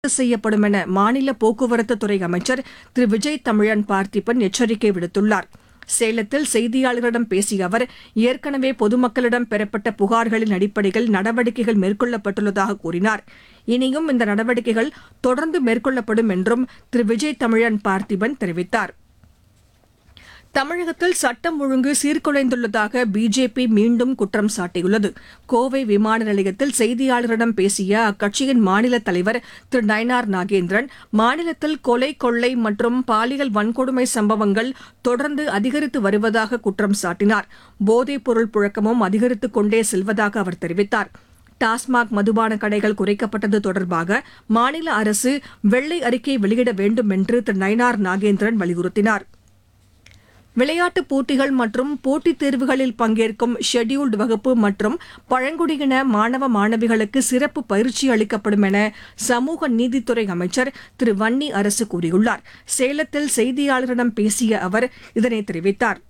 ரத்து செய்யப்படும் என மாநில போக்குவரத்து துறை அமைச்சர் திரு விஜய் தமிழன் பார்த்திபன் எச்சரிக்கை விடுத்துள்ளார் சேலத்தில் செய்தியாளர்களிடம் பேசிய அவர் ஏற்கனவே பொதுமக்களிடம் பெறப்பட்ட புகார்களின் அடிப்படையில் நடவடிக்கைகள் மேற்கொள்ளப்பட்டுள்ளதாக கூறினார் இனியும் இந்த நடவடிக்கைகள் தொடர்ந்து மேற்கொள்ளப்படும் என்றும் திரு விஜய் தமிழன் பார்த்திபன் தெரிவித்தார் தமிழகத்தில் சட்டம் ஒழுங்கு சீர்குலைந்துள்ளதாக பிஜேபி மீண்டும் குற்றம் சாட்டியுள்ளது கோவை விமான நிலையத்தில் செய்தியாளர்களிடம் பேசிய அக்கட்சியின் மாநில தலைவர் திரு நயனார் நாகேந்திரன் மாநிலத்தில் கொலை கொள்ளை மற்றும் பாலியல் வன்கொடுமை சம்பவங்கள் தொடர்ந்து அதிகரித்து வருவதாக குற்றம் சாட்டினார் போதைப் பொருள் புழக்கமும் அதிகரித்துக் கொண்டே செல்வதாக அவர் தெரிவித்தார் டாஸ்மாக் மதுபான கடைகள் குறைக்கப்பட்டது தொடர்பாக மாநில அரசு வெள்ளை அறிக்கை வெளியிட வேண்டும் என்று திரு நயனார் நாகேந்திரன் வலியுறுத்தினார் விளையாட்டுப் போட்டிகள் மற்றும் போட்டித் தேர்வுகளில் பங்கேற்கும் ஷெட்யூல்டு வகுப்பு மற்றும் பழங்குடியின மாணவ மாணவிகளுக்கு சிறப்பு பயிற்சி அளிக்கப்படும் என சமூக நீதித்துறை அமைச்சர் திரு வன்னி அரசு கூறியுள்ளார் சேலத்தில் செய்தியாளர்களிடம் பேசிய அவர் இதனை தெரிவித்தார்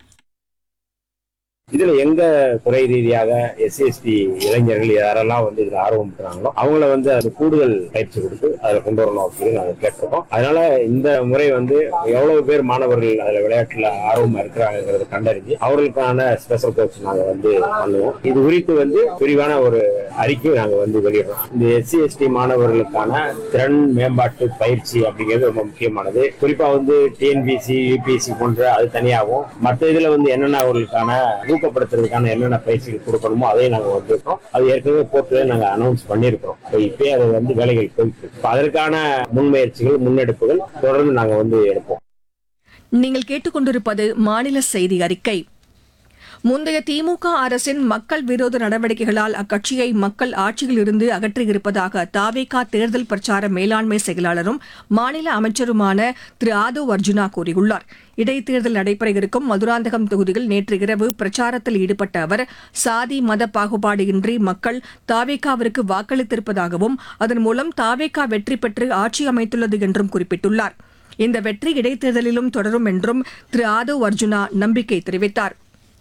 இதுல எங்க துறை ரீதியாக எஸ்சி எஸ்டி இளைஞர்கள் யாரெல்லாம் வந்து இதுல ஆர்வம் இருக்கிறாங்களோ அவங்கள வந்து அது கூடுதல் பயிற்சி கொடுத்து அதுல கொண்டு வரணும் அப்படின்னு நாங்க கேட்டிருக்கோம் அதனால இந்த முறை வந்து எவ்வளவு பேர் மாணவர்கள் அதுல விளையாட்டுல ஆர்வமா இருக்கிறாங்கிறத கண்டறிஞ்சு அவர்களுக்கான ஸ்பெஷல் கோச் நாங்க வந்து பண்ணுவோம் இது குறித்து வந்து விரிவான ஒரு அறிக்கை நாங்க வந்து வெளியிடுறோம் இந்த எஸ்சி எஸ்டி மாணவர்களுக்கான திறன் மேம்பாட்டு பயிற்சி அப்படிங்கிறது ரொம்ப முக்கியமானது குறிப்பா வந்து டிஎன்பிசி யூபிஎஸ்சி போன்ற அது தனியாகவும் மற்ற இதுல வந்து என்னென்ன அவர்களுக்கான ஊக்கப்படுத்துறதுக்கான என்னென்ன பயிற்சிகள் கொடுக்கணுமோ அதையும் நாங்க வந்திருக்கோம் அது ஏற்கனவே போர்ட்டில் நாங்க அனௌன்ஸ் பண்ணியிருக்கிறோம் இப்போ இப்பயே அது வந்து வேலைகள் போயிட்டு இருக்கு இப்ப அதற்கான முன்முயற்சிகள் முன்னெடுப்புகள் தொடர்ந்து நாங்க வந்து எடுப்போம் நீங்கள் கேட்டுக்கொண்டிருப்பது மாநில செய்தி அறிக்கை முந்தைய திமுக அரசின் மக்கள் விரோத நடவடிக்கைகளால் அக்கட்சியை மக்கள் ஆட்சியில் இருந்து அகற்றியிருப்பதாக தாவேகா தேர்தல் பிரச்சார மேலாண்மை செயலாளரும் மாநில அமைச்சருமான திரு ஆதவ் அர்ஜுனா கூறியுள்ளார் இடைத்தேர்தல் நடைபெற இருக்கும் மதுராந்தகம் தொகுதியில் நேற்று இரவு பிரச்சாரத்தில் ஈடுபட்ட அவர் சாதி மத பாகுபாடின்றி மக்கள் தாவேகாவிற்கு வாக்களித்திருப்பதாகவும் அதன் மூலம் தாவேகா வெற்றி பெற்று ஆட்சி அமைத்துள்ளது என்றும் குறிப்பிட்டுள்ளார் இந்த வெற்றி இடைத்தேர்தலிலும் தொடரும் என்றும் திரு ஆதவ் அர்ஜுனா நம்பிக்கை தெரிவித்தார்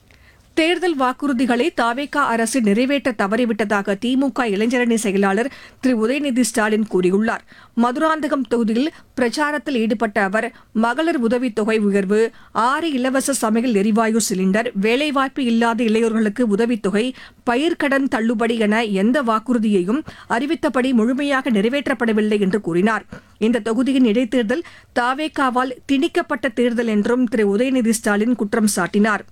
தேர்தல் வாக்குறுதிகளை தாவேகா அரசு நிறைவேற்ற தவறிவிட்டதாக திமுக இளைஞரணி செயலாளர் திரு உதயநிதி ஸ்டாலின் கூறியுள்ளார் மதுராந்தகம் தொகுதியில் பிரச்சாரத்தில் ஈடுபட்ட அவர் மகளிர் உதவித் தொகை உயர்வு ஆறு இலவச சமையல் எரிவாயு சிலிண்டர் வேலைவாய்ப்பு இல்லாத இளையோர்களுக்கு உதவித்தொகை பயிர்க்கடன் தள்ளுபடி என எந்த வாக்குறுதியையும் அறிவித்தபடி முழுமையாக நிறைவேற்றப்படவில்லை என்று கூறினார் இந்த தொகுதியின் இடைத்தேர்தல் தாவேகாவால் திணிக்கப்பட்ட தேர்தல் என்றும் திரு உதயநிதி ஸ்டாலின் குற்றம் சாட்டினார்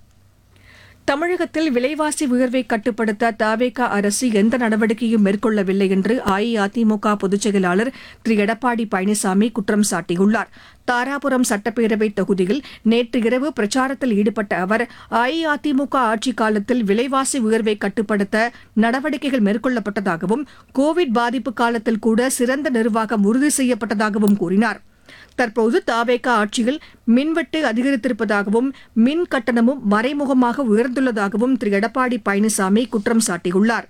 தமிழகத்தில் விலைவாசி உயர்வை கட்டுப்படுத்த தவேக அரசு எந்த நடவடிக்கையும் மேற்கொள்ளவில்லை என்று அஇஅதிமுக பொதுச் செயலாளர் திரு எடப்பாடி பழனிசாமி குற்றம் சாட்டியுள்ளார் தாராபுரம் சட்டப்பேரவை தொகுதியில் நேற்று இரவு பிரச்சாரத்தில் ஈடுபட்ட அவர் அஇஅதிமுக ஆட்சிக் காலத்தில் விலைவாசி உயர்வை கட்டுப்படுத்த நடவடிக்கைகள் மேற்கொள்ளப்பட்டதாகவும் கோவிட் பாதிப்பு காலத்தில் கூட சிறந்த நிர்வாகம் உறுதி செய்யப்பட்டதாகவும் கூறினார் தற்போது தாவேகா ஆட்சியில் மின்வெட்டு அதிகரித்திருப்பதாகவும் மின் கட்டணமும் மறைமுகமாக உயர்ந்துள்ளதாகவும் திரு எடப்பாடி பழனிசாமி குற்றம் சாட்டியுள்ளார்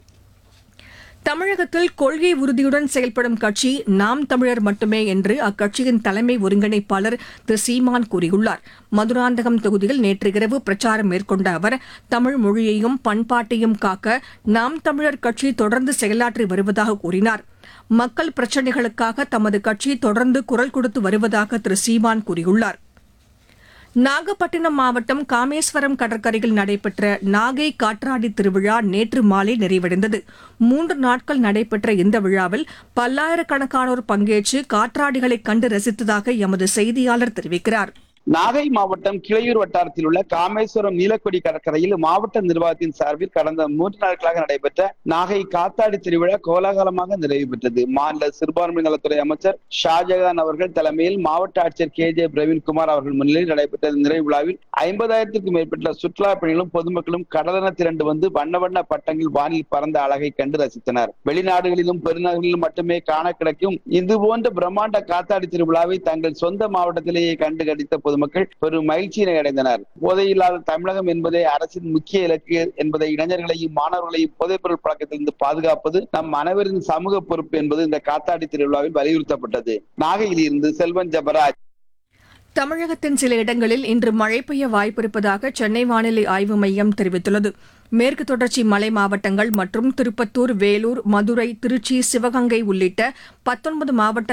தமிழகத்தில் கொள்கை உறுதியுடன் செயல்படும் கட்சி நாம் தமிழர் மட்டுமே என்று அக்கட்சியின் தலைமை ஒருங்கிணைப்பாளர் திரு சீமான் கூறியுள்ளார் மதுராந்தகம் தொகுதியில் நேற்று இரவு பிரச்சாரம் மேற்கொண்ட அவர் தமிழ் மொழியையும் பண்பாட்டையும் காக்க நாம் தமிழர் கட்சி தொடர்ந்து செயலாற்றி வருவதாக கூறினார் மக்கள் பிரச்சினைகளுக்காக தமது கட்சி தொடர்ந்து குரல் கொடுத்து வருவதாக திரு சீமான் கூறியுள்ளார் நாகப்பட்டினம் மாவட்டம் காமேஸ்வரம் கடற்கரையில் நடைபெற்ற நாகை காற்றாடி திருவிழா நேற்று மாலை நிறைவடைந்தது மூன்று நாட்கள் நடைபெற்ற இந்த விழாவில் பல்லாயிரக்கணக்கானோர் பங்கேற்று காற்றாடிகளை கண்டு ரசித்ததாக எமது செய்தியாளர் தெரிவிக்கிறார் நாகை மாவட்டம் கிளையூர் வட்டாரத்தில் உள்ள காமேஸ்வரம் நீலக்கொடி கடற்கரையில் மாவட்ட நிர்வாகத்தின் சார்பில் கடந்த மூன்று நாட்களாக நடைபெற்ற நாகை காத்தாடி திருவிழா கோலாகலமாக நிறைவு பெற்றது மாநில சிறுபான்மை நலத்துறை அமைச்சர் ஷாஜகான் அவர்கள் தலைமையில் மாவட்ட ஆட்சியர் கே ஜே பிரவீன்குமார் அவர்கள் முன்னிலையில் நடைபெற்ற இந்த நிறைவு விழாவில் ஐம்பதாயிரத்திற்கும் மேற்பட்ட சுற்றுலா பயணிகளும் பொதுமக்களும் கடலென திரண்டு வந்து வண்ண வண்ண பட்டங்கள் வானில் பறந்த அழகை கண்டு ரசித்தனர் வெளிநாடுகளிலும் பெருநகரிலும் மட்டுமே காண கிடைக்கும் இது போன்ற பிரம்மாண்ட காத்தாடி திருவிழாவை தங்கள் சொந்த மாவட்டத்திலேயே கண்டு கடித்த பொதுமக்கள் பெரும் மகிழ்ச்சியினை அடைந்தனர் போதையில்லாத தமிழகம் என்பதே அரசின் முக்கிய இலக்கு என்பதை இளைஞர்களையும் மாணவர்களையும் போதைப்பொருள் பழக்கத்திலிருந்து பாதுகாப்பது நம் அனைவரின் சமூக பொறுப்பு என்பது இந்த காத்தாடி திருவிழாவில் வலியுறுத்தப்பட்டது நாகையில் இருந்து செல்வன் ஜபராஜ் தமிழகத்தின் சில இடங்களில் இன்று மழை பெய்ய வாய்ப்பிருப்பதாக சென்னை வானிலை ஆய்வு மையம் தெரிவித்துள்ளது மேற்கு தொடர்ச்சி மலை மாவட்டங்கள் மற்றும் திருப்பத்தூர் வேலூர் மதுரை திருச்சி சிவகங்கை உள்ளிட்ட பத்தொன்பது மாவட்ட